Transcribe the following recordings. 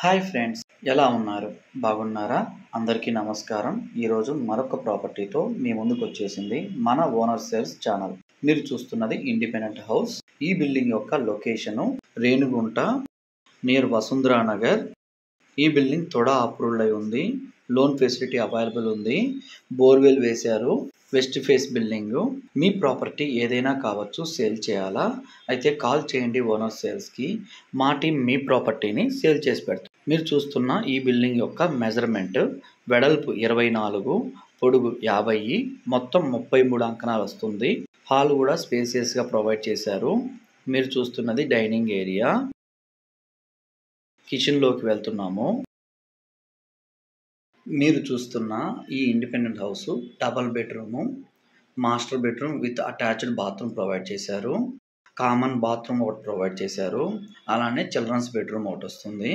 hi friends ఎలా ఉన్నారు బాగున్నారా అందరికీ నమస్కారం ఈరోజు మరొక ప్రాపర్టీతో మీ ముందుకు వచ్చేసింది మన ఓనర్ సేల్స్ ఛానల్ మీరు చూస్తున్నది ఇండిపెండెంట్ హౌస్ ఈ బిల్డింగ్ యొక్క లొకేషను రేణుగుంట నియర్ వసుంధరా నగర్ ఈ బిల్డింగ్ తొడా అప్రూవ్డ్ అయి ఉంది లోన్ ఫెసిలిటీ అవైలబుల్ ఉంది బోర్వెల్ వేశారు వెస్ట్ ఫేస్ బిల్డింగ్ మీ ప్రాపర్టీ ఏదైనా కావచ్చు సేల్ చేయాలా అయితే కాల్ చేయండి ఓనర్ సేల్స్కి మా టీం మీ ప్రాపర్టీని సేల్ చేసి పెడతాం మీరు చూస్తున్న ఈ బిల్డింగ్ యొక్క మెజర్మెంట్ వెడల్పు ఇరవై నాలుగు పొడుగు యాభై మొత్తం ముప్పై మూడు అంకణాలు వస్తుంది హాల్ కూడా స్పేసియస్గా ప్రొవైడ్ చేశారు మీరు చూస్తున్నది డైనింగ్ ఏరియా కిచెన్లోకి వెళ్తున్నాము మీరు చూస్తున్న ఈ independent house double bedroom master bedroom with attached bathroom provide చేశారు కామన్ బాత్రూమ్ ఒకటి ప్రొవైడ్ చేశారు అలానే చిల్డ్రన్స్ బెడ్రూమ్ ఒకటి వస్తుంది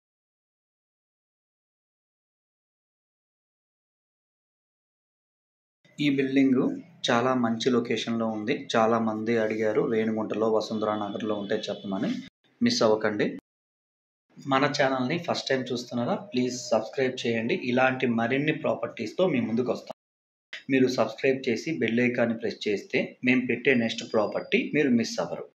ఈ బిల్డింగ్ చాలా మంచి లొకేషన్లో ఉంది చాలా మంది అడిగారు రేణిగుంటలో వసుంధరా నగర్లో ఉంటే చెప్పమని మిస్ అవ్వకండి మన ఛానల్ని ఫస్ట్ టైం చూస్తున్నారా ప్లీజ్ సబ్స్క్రైబ్ చేయండి ఇలాంటి మరిన్ని ప్రాపర్టీస్తో మీ ముందుకు వస్తాం మీరు సబ్స్క్రైబ్ చేసి బెల్ ఐకాన్ని ప్రెస్ చేస్తే మేము పెట్టే నెక్స్ట్ ప్రాపర్టీ మీరు మిస్ అవ్వరు